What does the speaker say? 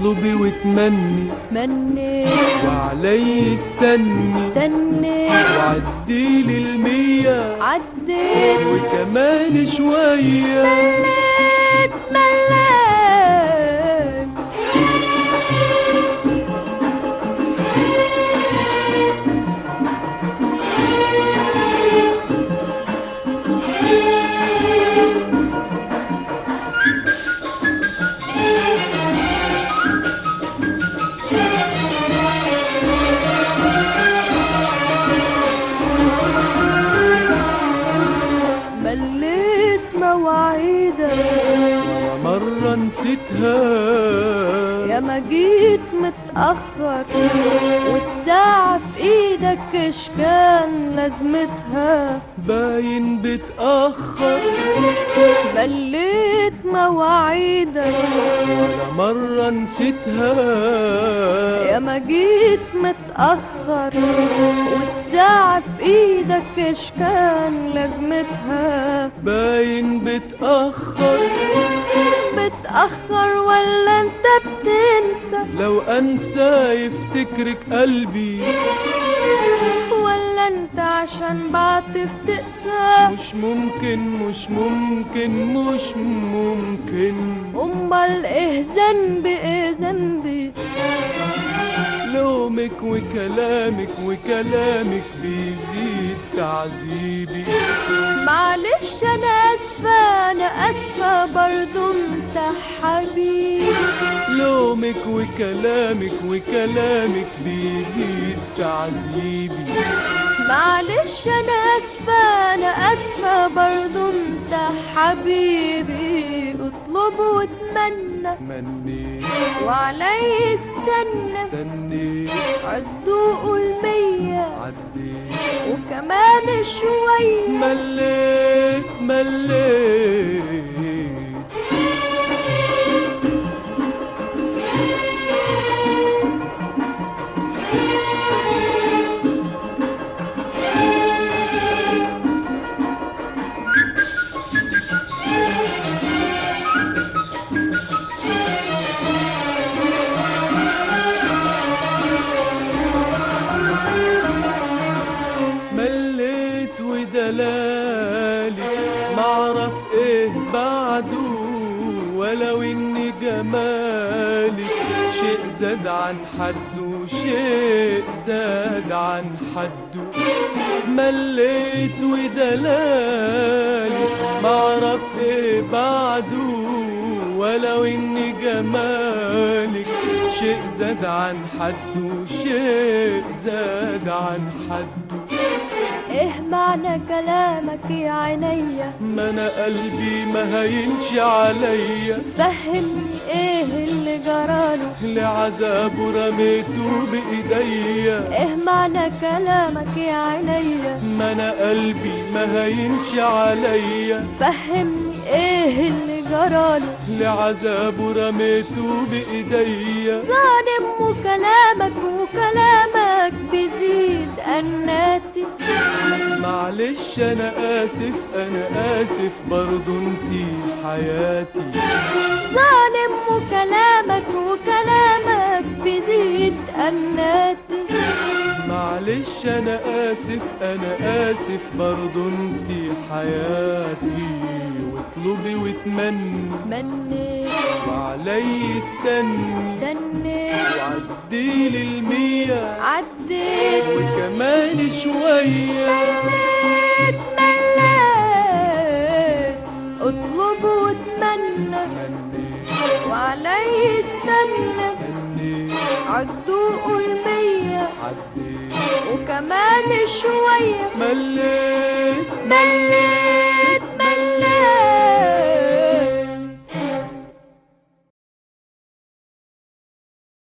اطلبي وتمني تمني وعلي استني استني وعديلي المية عديت وكمان شوية مليت مليت مليت مواعيدك ولا مرة نسيتها يا ما جيت متأخر والساعة في ايدك ايش كان لازمتها باين بتأخر مليت مواعيدك ولا مرة نسيتها يا ما جيت متأخر والساعة في ايدك ايش كان لازمتها باين بتأخر بتأخر ولا انت بتنسى لو أنسى يفتكرك قلبي ولا انت عشان بعطف تقسى مش ممكن مش ممكن مش ممكن امال ايه ذنبي ايه ذنبي لومك وكلامك وكلامك بيزيد تعذيبي معلش انا اسفة انا اسفة برضو انت حبيبي لومك وكلامك وكلامك بيزيد تعذيبي معلش انا اسفة انا اسفة برضو انت حبيبي اطلب واتمنى مني وعلي استنى استني عدوا قول مية عدي وكمان شوية مليت مليت مليت ودلالي معرف ايه بعده ولو ان جمالك شيء زاد عن حده شيء زاد عن حده مليت ودلالي معرف ايه بعده ولو ان جمالك شيء زاد عن حده شيء زاد عن حده ايه معنى كلامك يا عينيا ما انا قلبي ما هينش عليا فهمني ايه اللي جراله لعذابه رميته بايديا ايه معنى كلامك يا عينيا ما انا قلبي ما هينش عليا فهمني ايه اللي جراله لعذابه رميته بايديا ظالم وكلامك وكلامك بيزيد قناتي معلش انا اسف انا اسف برضو انتي حياتي ظالم وكلامك وكلامك بيزيد قناتي معلش انا اسف انا اسف برضو انتي حياتي واطلبي واتمني مني وعلي استني استني وعديلي المية عديت وكمان شوية مليت مليت اطلب واتمنى مني وعلي استنى مني عدوا قول مية عدي وكمان شوية مليت مليت